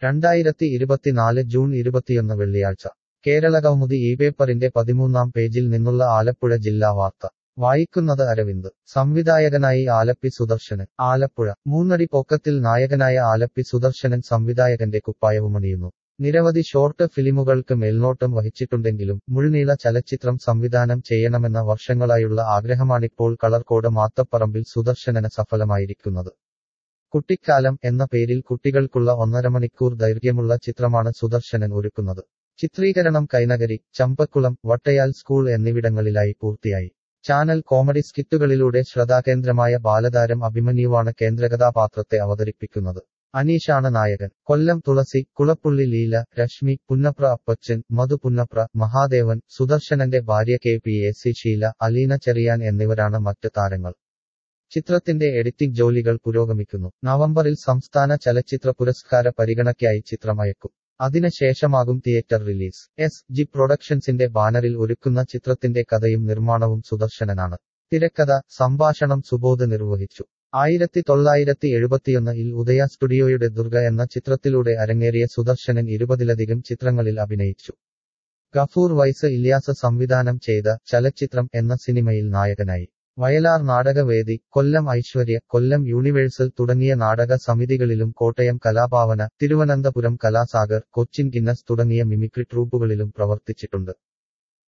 രണ്ടായിരത്തി ഇരുപത്തിനാല് ജൂൺ ഇരുപത്തിയൊന്ന് വെള്ളിയാഴ്ച കേരള കൗമുദി ഈ പേപ്പറിന്റെ പതിമൂന്നാം പേജിൽ നിന്നുള്ള ആലപ്പുഴ ജില്ലാ വാർത്ത വായിക്കുന്നത് അരവിന്ദ് സംവിധായകനായി ആലപ്പി സുദർശനൻ ആലപ്പുഴ മൂന്നടി പൊക്കത്തിൽ നായകനായ ആലപ്പി സുദർശനൻ സംവിധായകന്റെ കുപ്പായവുമണിയുന്നു നിരവധി ഷോർട്ട് ഫിലിമുകൾക്ക് മേൽനോട്ടം വഹിച്ചിട്ടുണ്ടെങ്കിലും മുഴുനീള ചലച്ചിത്രം സംവിധാനം ചെയ്യണമെന്ന വർഷങ്ങളായുള്ള ആഗ്രഹമാണിപ്പോൾ കളർകോട് മാത്തപ്പറമ്പിൽ സുദർശനന് സഫലമായിരിക്കുന്നത് കുട്ടിക്കാലം എന്ന പേരിൽ കുട്ടികൾക്കുള്ള ഒന്നര മണിക്കൂർ ദൈർഘ്യമുള്ള ചിത്രമാണ് സുദർശനൻ ഒരുക്കുന്നത് ചിത്രീകരണം കൈനഗരി ചമ്പക്കുളം വട്ടയാൽ സ്കൂൾ എന്നിവിടങ്ങളിലായി പൂർത്തിയായി ചാനൽ കോമഡി സ്കിറ്റുകളിലൂടെ ശ്രദ്ധാകേന്ദ്രമായ ബാലതാരം അഭിമന്യുവാണ് കേന്ദ്രകഥാപാത്രത്തെ അവതരിപ്പിക്കുന്നത് അനീഷാണ് നായകൻ കൊല്ലം തുളസി കുളപ്പുള്ളി ലീല രശ്മി പുന്നപ്ര അപ്പച്ചൻ മധു പുന്നപ്ര മഹാദേവൻ സുദർശനന്റെ ഭാര്യ K P A C Sheela Aleena Cherian എന്നിവരാണ് മറ്റ് താരങ്ങൾ ചിത്രത്തിന്റെ എഡിറ്റിംഗ് ജോലികൾ പുരോഗമിക്കുന്നു നവംബറിൽ സംസ്ഥാന ചലച്ചിത്ര പുരസ്കാര പരിഗണയ്ക്കായി ചിത്രം അയക്കും അതിനുശേഷമാകും തിയേറ്റർ റിലീസ് എസ് ജി പ്രൊഡക്ഷൻസിന്റെ ബാനറിൽ ഒരുക്കുന്ന ചിത്രത്തിന്റെ കഥയും നിർമ്മാണവും സുദർശനനാണ് തിരക്കഥ സംഭാഷണം സുബോധ് നിർവഹിച്ചു ആയിരത്തി തൊള്ളായിരത്തി എഴുപത്തിയൊന്നിൽ ഉദയ സ്റ്റുഡിയോയുടെ ദുർഗ എന്ന ചിത്രത്തിലൂടെ അരങ്ങേറിയ സുദർശനൻ ഇരുപതിലധികം ചിത്രങ്ങളിൽ അഭിനയിച്ചു ഗഫൂർ വൈസ് ഇല്യാസ് സംവിധാനം ചെയ്ത ചലച്ചിത്രം എന്ന സിനിമയിൽ നായകനായി വയലാർ നാടകവേദി കൊല്ലം ഐശ്വര്യ കൊല്ലം യൂണിവേഴ്സൽ തുടങ്ങിയ നാടക സമിതികളിലും കോട്ടയം കലാഭാവന തിരുവനന്തപുരം കലാസാഗർ കൊച്ചിൻ ഗിന്നസ് തുടങ്ങിയ മിമിക്രി ട്രൂപ്പുകളിലും പ്രവർത്തിച്ചിട്ടുണ്ട്